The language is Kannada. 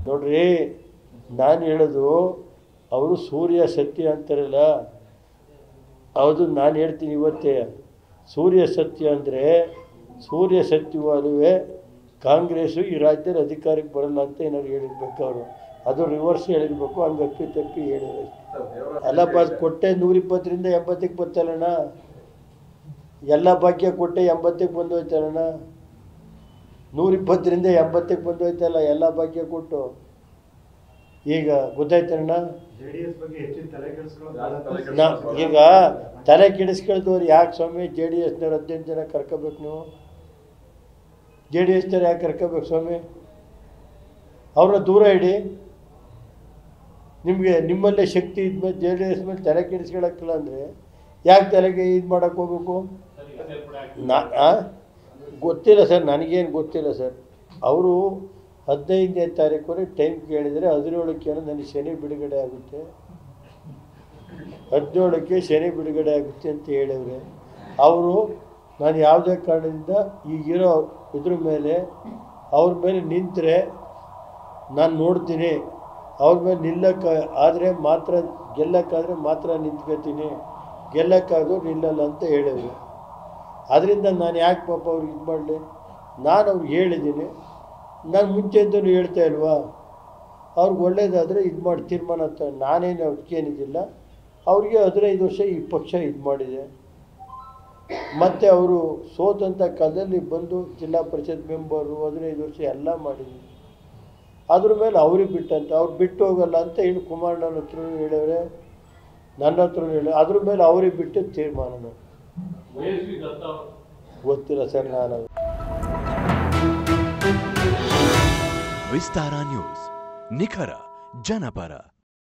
ನೋಡ್ರಿ ನಾನು ಹೇಳೋದು ಅವರು ಸೂರ್ಯ ಸತ್ಯ ಅಂತಾರಲ್ಲ ಹೌದು ನಾನು ಹೇಳ್ತೀನಿ ಇವತ್ತೇ ಸೂರ್ಯ ಸತ್ಯ ಅಂದರೆ ಸೂರ್ಯ ಸತ್ಯವಾದುವೆ ಕಾಂಗ್ರೆಸ್ಸು ಈ ರಾಜ್ಯದಲ್ಲಿ ಅಧಿಕಾರಕ್ಕೆ ಬರಲ್ಲ ಅಂತ ಏನಾದ್ರು ಹೇಳಿರ್ಬೇಕು ಅವರು ಅದು ರಿವರ್ಸ್ ಹೇಳಿರ್ಬೇಕು ಹಂಗೆ ಅಪ್ಪಿ ತಪ್ಪಿ ಹೇಳಿದ್ರು ಅಲ್ಲಪ್ಪ ಅದು ಕೊಟ್ಟೆ ನೂರಿಪ್ಪತ್ತರಿಂದ ಎಂಬತ್ತಕ್ಕೆ ಬರ್ತಲ್ಲಣ್ಣ ಎಲ್ಲ ಭಾಗ್ಯ ಕೊಟ್ಟೆ ಎಂಬತ್ತಕ್ಕೆ ಬಂದು ಹೋಯ್ತಲ್ಲಣ್ಣ ನೂರಿಪ್ಪತ್ತರಿಂದ ಎಂಬತ್ತಕ್ಕೆ ಬಂದು ಹೋಯ್ತಲ್ಲ ಎಲ್ಲ ಭಾಗ್ಯ ಕೊಟ್ಟು ಈಗ ಗೊತ್ತಾಯ್ತಣ್ಣ ಜೆಡಿಎಸ್ ಬಗ್ಗೆ ಹೆಚ್ಚಿನ ತಲೆ ಜಾಸ್ತಿ ತಲೆ ನಾ ಈಗ ತಲೆ ಕೆಡಿಸ್ಕೊಳ್ದವ್ರು ಯಾಕೆ ಸ್ವಾಮಿ ಜೆ ಡಿ ಎಸ್ನವ್ರು ಹದಿನೆಂಟು ಜನ ಕರ್ಕೋಬೇಕು ನೀವು ಜೆ ಡಿ ಎಸ್ನವ್ರು ಯಾಕೆ ಕರ್ಕೋಬೇಕು ಸ್ವಾಮಿ ಅವ್ರನ್ನ ದೂರ ಇಡಿ ನಿಮಗೆ ನಿಮ್ಮಲ್ಲೇ ಶಕ್ತಿ ಇದ್ಮೇಲೆ ಜೆ ಡಿ ಎಸ್ ಮೇಲೆ ತಲೆ ಕೆಡಿಸ್ಕೊಳಕ್ಕಿಲ್ಲ ಅಂದರೆ ಯಾಕೆ ತಲೆಗೆ ಇದು ಮಾಡೋಕ್ಕೆ ಹೋಗ್ಬೇಕು ನಾ ಆ? ಗೊತ್ತಿಲ್ಲ ಸರ್ ನನಗೇನು ಗೊತ್ತಿಲ್ಲ ಸರ್ ಅವರು ಹದಿನೈದನೇ ತಾರೀಕುವರೆಗೆ ಟೈಮ್ ಕೇಳಿದರೆ ಹದಿನೇಳಕ್ಕೆ ಏನೋ ನನಗೆ ಶನಿ ಬಿಡುಗಡೆ ಆಗುತ್ತೆ ಹದಿನೇಳಕ್ಕೆ ಶನಿ ಬಿಡುಗಡೆ ಆಗುತ್ತೆ ಅಂತ ಹೇಳಿವ್ರೆ ಅವರು ನಾನು ಯಾವುದೇ ಕಾರಣದಿಂದ ಈಗಿರೋ ಇದ್ರ ಮೇಲೆ ಅವ್ರ ಮೇಲೆ ನಿಂತರೆ ನಾನು ನೋಡ್ತೀನಿ ಅವ್ರ ಮೇಲೆ ನಿಲ್ಲಕ್ಕೆ ಆದರೆ ಮಾತ್ರ ಗೆಲ್ಲಕ್ಕಾದರೆ ಮಾತ್ರ ನಿಂತ್ಕೋತೀನಿ ಗೆಲ್ಲಕ್ಕಾದ್ರೂ ನಿಲ್ಲಲ್ಲ ಅಂತ ಹೇಳಿದ್ರು ಅದರಿಂದ ನಾನು ಯಾಕೆ ಪಾಪ ಅವ್ರಿಗೆ ಇದು ಮಾಡಲಿ ನಾನು ಅವ್ರಿಗೆ ಹೇಳಿದ್ದೀನಿ ನಾನು ಮುಂಚೆಯಿಂದಲೂ ಹೇಳ್ತಾ ಇಲ್ವಾ ಅವ್ರಿಗೆ ಒಳ್ಳೇದಾದರೆ ಇದು ಮಾಡಿ ತೀರ್ಮಾನ ಅಂತ ನಾನೇನು ಅವ್ರಿಗೇನಿದಿಲ್ಲ ಅವ್ರಿಗೆ ಹದಿನೈದು ವರ್ಷ ಈ ಪಕ್ಷ ಇದು ಮಾಡಿದೆ ಮತ್ತು ಅವರು ಸೋತಂಥ ಕಾಲದಲ್ಲಿ ಬಂದು ಜಿಲ್ಲಾ ಪರಿಷತ್ ಮೆಂಬರು ಹದಿನೈದು ವರ್ಷ ಎಲ್ಲ ಮಾಡಿದ್ರು ಅದ್ರ ಮೇಲೆ ಅವ್ರಿಗೆ ಬಿಟ್ಟಂತೆ ಅವ್ರು ಬಿಟ್ಟು ಹೋಗಲ್ಲ ಅಂತ ಹೇಳಿ ಕುಮಾರಣ್ಣನ ಹತ್ರ ಹೇಳವ್ರೆ ನನ್ನ ಹತ್ರ ಹೇಳಿ ಅದ್ರ ಮೇಲೆ ಅವ್ರಿಗೆ ಬಿಟ್ಟು ತೀರ್ಮಾನ ಗೊತ್ತಿಲ್ಲ ಸರ್ ನಾನು ವಿಸ್ತಾರ ನ್ಯೂಸ್ ನಿಖರ ಜನಪರ